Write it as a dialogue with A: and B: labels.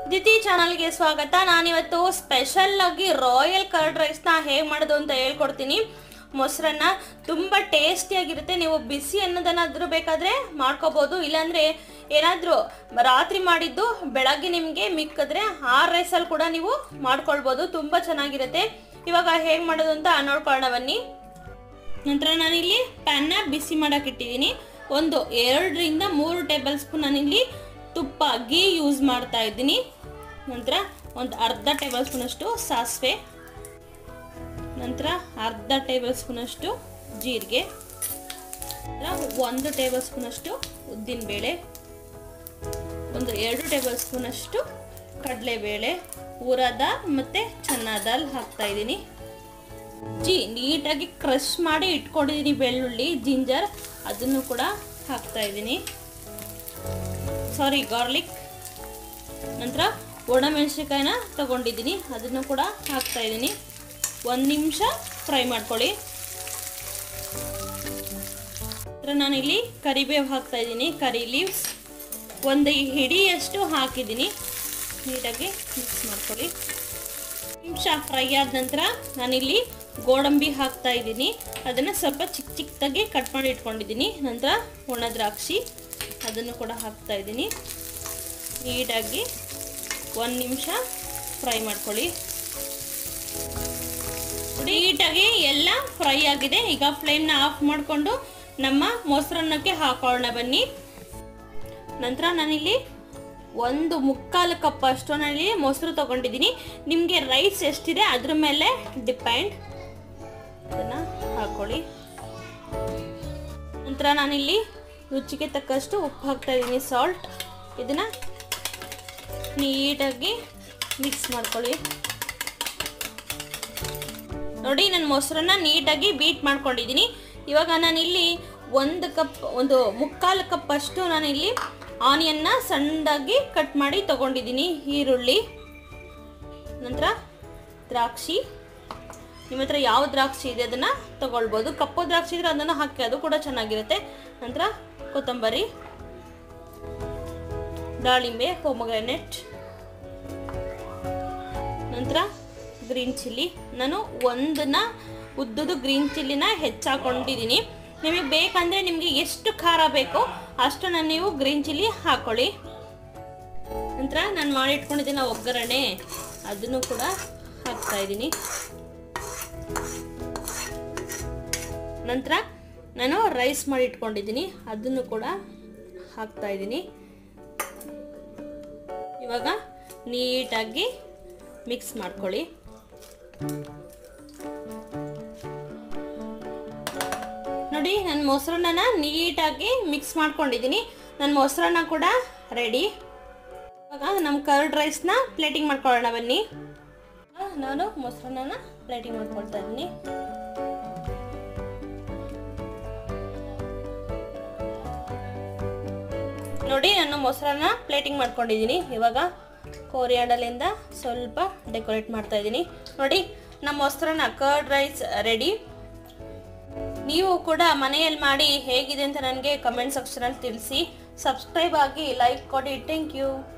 A: ದಿತಿ ಚಾನಲ್ಗೆ ಸ್ವಾಗತ ನಾನಿವತ್ತು ಸ್ಪೆಷಲ್ ಆಗಿ ರಾಯಲ್ ಕರ್ಡ್ ರೈಸ್ನ ಹೇಗೆ ಮಾಡೋದು ಅಂತ ಹೇಳ್ಕೊಡ್ತೀನಿ ಮೊಸರನ್ನ ತುಂಬ ಟೇಸ್ಟಿಯಾಗಿರುತ್ತೆ ನೀವು ಬಿಸಿ ಅನ್ನೋದನ್ನಾದರೂ ಬೇಕಾದರೆ ಮಾಡ್ಕೋಬೋದು ಇಲ್ಲಾಂದರೆ ಏನಾದರೂ ರಾತ್ರಿ ಮಾಡಿದ್ದು ಬೆಳಗ್ಗೆ ನಿಮಗೆ ಮಿಕ್ಕಿದ್ರೆ ಆ ರೈಸಲ್ಲಿ ಕೂಡ ನೀವು ಮಾಡ್ಕೊಳ್ಬೋದು ತುಂಬ ಚೆನ್ನಾಗಿರುತ್ತೆ ಇವಾಗ ಹೇಗೆ ಮಾಡೋದು ಅಂತ ನೋಡ್ಕೊಳ್ಳೋಣ ಬನ್ನಿ ನಂತರ ನಾನಿಲ್ಲಿ ಪ್ಯಾನ್ನ ಬಿಸಿ ಮಾಡಕ್ಕೆ ಇಟ್ಟಿದ್ದೀನಿ ಒಂದು ಎರಡರಿಂದ ಮೂರು ಟೇಬಲ್ ಸ್ಪೂನ್ ನಾನಿಲ್ಲಿ ತುಪ್ಪ ಗೀ ಯೂಸ್ ಮಾಡ್ತಾ ಇದ್ದೀನಿ ನಂತರ ಒಂದು ಅರ್ಧ ಟೇಬಲ್ ಸ್ಪೂನಷ್ಟು ಸಾಸಿವೆ ನಂತರ ಅರ್ಧ ಟೇಬಲ್ ಸ್ಪೂನಷ್ಟು ಜೀರಿಗೆ ನಂತರ ಒಂದು ಟೇಬಲ್ ಸ್ಪೂನಷ್ಟು ಉದ್ದಿನಬೇಳೆ ಒಂದು ಎರಡು ಟೇಬಲ್ ಸ್ಪೂನಷ್ಟು ಕಡಲೆಬೇಳೆ ಊರಾ ದಾಲ್ ಮತ್ತು ಚನ್ನ ದಾಲ್ ಹಾಕ್ತಾ ಇದ್ದೀನಿ ಜಿ ನೀಟಾಗಿ ಕ್ರಷ್ ಮಾಡಿ ಇಟ್ಕೊಂಡಿದ್ದೀನಿ ಬೆಳ್ಳುಳ್ಳಿ ಜಿಂಜರ್ ಅದನ್ನು ಕೂಡ ಹಾಕ್ತಾ ಇದ್ದೀನಿ ಸಾರಿ ಗಾರ್ಲಿಕ್ ನಂತರ ಒಣಮೆಣಸಿನ್ಕಾಯಿನ ತಗೊಂಡಿದ್ದೀನಿ ಅದನ್ನು ಕೂಡ ಹಾಕ್ತಾ ಇದ್ದೀನಿ ಒಂದು ನಿಮಿಷ ಫ್ರೈ ಮಾಡ್ಕೊಳ್ಳಿ ನಂತರ ನಾನಿಲ್ಲಿ ಕರಿಬೇವು ಹಾಕ್ತಾ ಇದ್ದೀನಿ ಕರಿ ಲೀವ್ಸ್ ಒಂದು ಹಿಡಿಯಷ್ಟು ಹಾಕಿದ್ದೀನಿ ನೀಟಾಗಿ ಮಿಕ್ಸ್ ಮಾಡ್ಕೊಳ್ಳಿ ನಿಮಿಷ ಫ್ರೈ ಆದ ನಂತರ ನಾನಿಲ್ಲಿ ಗೋಡಂಬಿ ಹಾಕ್ತಾ ಇದ್ದೀನಿ ಅದನ್ನು ಸ್ವಲ್ಪ ಚಿಕ್ಕ ಚಿಕ್ಕದಾಗಿ ಕಟ್ ಮಾಡಿ ಇಟ್ಕೊಂಡಿದ್ದೀನಿ ನಂತರ ಒಣ ದ್ರಾಕ್ಷಿ ಅದನ್ನು ಕೂಡ ಹಾಕ್ತಾ ಇದ್ದೀನಿ ನೀಟಾಗಿ ಒಂದು ನಿಮಿಷ ಫ್ರೈ ಮಾಡ್ಕೊಳ್ಳಿ ನೀಟಾಗಿ ಎಲ್ಲ ಫ್ರೈ ಆಗಿದೆ ಈಗ ಫ್ಲೇಮ್ನ ಆಫ್ ಮಾಡಿಕೊಂಡು ನಮ್ಮ ಮೊಸರನ್ನಕ್ಕೆ ಹಾಕೊಳ್ಳೋಣ ಬನ್ನಿ ನಂತರ ನಾನಿಲ್ಲಿ ಒಂದು ಮುಕ್ಕಾಲು ಕಪ್ ಅಷ್ಟು ನಾನಿಲ್ಲಿ ಮೊಸರು ತೊಗೊಂಡಿದ್ದೀನಿ ನಿಮಗೆ ರೈಸ್ ಎಷ್ಟಿದೆ ಅದ್ರ ಮೇಲೆ ಡಿಪೆಂಡ್ ಅದನ್ನು ಹಾಕೊಳ್ಳಿ ನಂತರ ನಾನಿಲ್ಲಿ ರುಚಿಗೆ ತಕ್ಕಷ್ಟು ಉಪ್ಪು ಹಾಕ್ತಾ ಇದ್ದೀನಿ ಸಾಲ್ಟ್ ಇದನ್ನು ನೀಟಾಗಿ ಮಿಕ್ಸ್ ಮಾಡ್ಕೊಳ್ಳಿ ನೋಡಿ ನಾನು ಮೊಸರನ್ನ ನೀಟಾಗಿ ಬೀಟ್ ಮಾಡ್ಕೊಂಡಿದ್ದೀನಿ ಇವಾಗ ನಾನಿಲ್ಲಿ ಒಂದು ಕಪ್ ಒಂದು ಮುಕ್ಕಾಲು ಕಪ್ ಅಷ್ಟು ನಾನಿಲ್ಲಿ ಆನಿಯನ್ನ ಸಣ್ಣದಾಗಿ ಕಟ್ ಮಾಡಿ ತಗೊಂಡಿದ್ದೀನಿ ಈರುಳ್ಳಿ ನಂತರ ದ್ರಾಕ್ಷಿ ನಿಮ್ಮ ಹತ್ರ ಯಾವ ದ್ರಾಕ್ಷಿ ಇದೆ ಅದನ್ನು ತಗೊಳ್ಬೋದು ಕಪ್ಪು ದ್ರಾಕ್ಷಿ ಇದ್ರೆ ಅದನ್ನು ಹಾಕಿ ಅದು ಕೂಡ ಚೆನ್ನಾಗಿರುತ್ತೆ ನಂತರ ಕೊತ್ತಂಬರಿ ದಾಳಿಂಬೆ ಹೋಮಗ್ರಾನೆಟ್ ನಂತರ ಗ್ರೀನ್ ಚಿಲ್ಲಿ ನಾನು ಒಂದನ್ನ ಉದ್ದದು ಗ್ರೀನ್ ಚಿಲ್ಲಿನ ಹೆಚ್ಚಾಕೊಂಡಿದ್ದೀನಿ ನಿಮಗೆ ಬೇಕಂದರೆ ನಿಮಗೆ ಎಷ್ಟು ಖಾರ ಬೇಕೋ ಅಷ್ಟನ್ನು ನೀವು ಗ್ರೀನ್ ಚಿಲ್ಲಿ ಹಾಕೊಳ್ಳಿ ನಂತರ ನಾನು ಮಾಡಿಟ್ಕೊಂಡಿದ್ದೀನಿ ಒಗ್ಗರಣೆ ಅದನ್ನು ಕೂಡ ಹಾಕ್ತಾ ಇದ್ದೀನಿ ನಂತರ ನಾನು ರೈಸ್ ಮಾಡಿ ಇಟ್ಕೊಂಡಿದ್ದೀನಿ ಅದನ್ನು ಕೂಡ ಹಾಕ್ತಾ ಇದ್ದೀನಿ ಇವಾಗ ನೀಟಾಗಿ ಮಿಕ್ಸ್ ಮಾಡ್ಕೊಳ್ಳಿ ನೋಡಿ ನನ್ನ ಮೊಸರನ್ನ ನೀಟಾಗಿ ಮಿಕ್ಸ್ ಮಾಡ್ಕೊಂಡಿದ್ದೀನಿ ನನ್ನ ಮೊಸರನ್ನ ಕೂಡ ರೆಡಿ ಇವಾಗ ನಮ್ಮ ಕರ್ಡ್ ರೈಸ್ನ ಪ್ಲೇಟಿಂಗ್ ಮಾಡ್ಕೊಳ್ಳೋಣ ಬನ್ನಿ ನಾನು ಮೊಸರನ್ನ ಪ್ಲೇಟಿಂಗ್ ಮಾಡ್ಕೊಳ್ತಾ ಇದ್ದೀನಿ ನೋಡಿ ನಾನು ಮೊಸರನ್ನ ಪ್ಲೇಟಿಂಗ್ ಮಾಡ್ಕೊಂಡಿದ್ದೀನಿ ಇವಾಗ ಕೋರಿಯಾಂಡಲಿಂದ ಸ್ವಲ್ಪ ಡೆಕೋರೇಟ್ ಮಾಡ್ತಾ ಇದ್ದೀನಿ ನೋಡಿ ನಮ್ಮ ಮೊಸರನ್ನ ಕರ್ಡ್ ರೈಸ್ ರೆಡಿ ನೀವು ಕೂಡ ಮನೆಯಲ್ಲಿ ಮಾಡಿ ಹೇಗಿದೆ ಅಂತ ನನಗೆ ಕಮೆಂಟ್ ಸೆಕ್ಷನಲ್ಲಿ ತಿಳಿಸಿ ಸಬ್ಸ್ಕ್ರೈಬ್ ಆಗಿ ಲೈಕ್ ಕೊಡಿ ಥ್ಯಾಂಕ್ ಯು